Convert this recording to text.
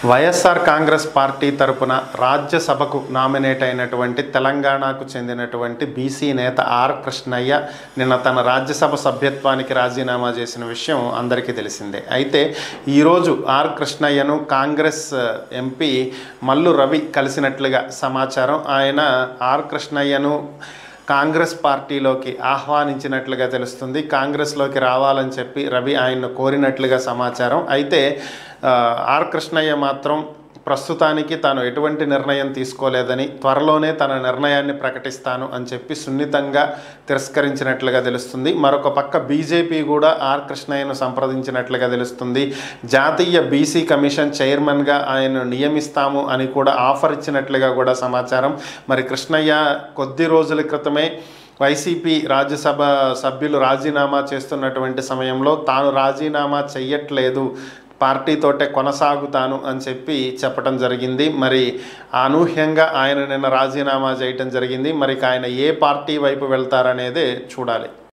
YSR Congress party తరపున రాజ్యసభకు nominate అయినటువంటి తెలంగాణకు చెందినటువంటి బీసీ నేత ఆర్ కృష్ణయ్య నిన్న తన రాజ్యసభ సభ్యత్వానికి రాజీనామా చేసిన విషయం అందరికీ తెలిసిందే అయితే ఈరోజు ఆర్ కృష్ణయ్యను కాంగ్రెస్ ఎంపీ మల్లు రవి కలిసినట్లుగా సమాచారం ఆయన ఆర్ కృష్ణయ్యను కాంగ్రెస్ పార్టీలోకి ఆహ్వానించినట్లుగా తెలుస్తుంది కాంగ్రెస్లోకి రావాలని చెప్పి రవి ఆయన్ను కోరినట్లుగా సమాచారం అయితే ఆ, ఆర్ కృష్ణయ్య మాత్రం ప్రస్తుతానికి తాను ఎటువంటి నిర్ణయం తీసుకోలేదని త్వరలోనే తన నిర్ణయాన్ని ప్రకటిస్తాను అని చెప్పి సున్నితంగా తిరస్కరించినట్లుగా తెలుస్తుంది మరొక పక్క బీజేపీ కూడా ఆర్ కృష్ణయ్యను సంప్రదించినట్లుగా తెలుస్తుంది జాతీయ బీసీ కమిషన్ చైర్మన్గా ఆయన్ను నియమిస్తాము అని కూడా ఆఫర్ ఇచ్చినట్లుగా కూడా సమాచారం మరి కృష్ణయ్య కొద్ది రోజుల క్రితమే వైసీపీ రాజ్యసభ సభ్యులు రాజీనామా చేస్తున్నటువంటి సమయంలో తాను రాజీనామా చెయ్యట్లేదు పార్టీతోటే కొనసాగుతాను అని చెప్పి చెప్పడం జరిగింది మరి అనూహ్యంగా ఆయన నిన్న రాజీనామా చేయటం జరిగింది మరి ఆయన ఏ పార్టీ వైపు వెళ్తారనేదే చూడాలి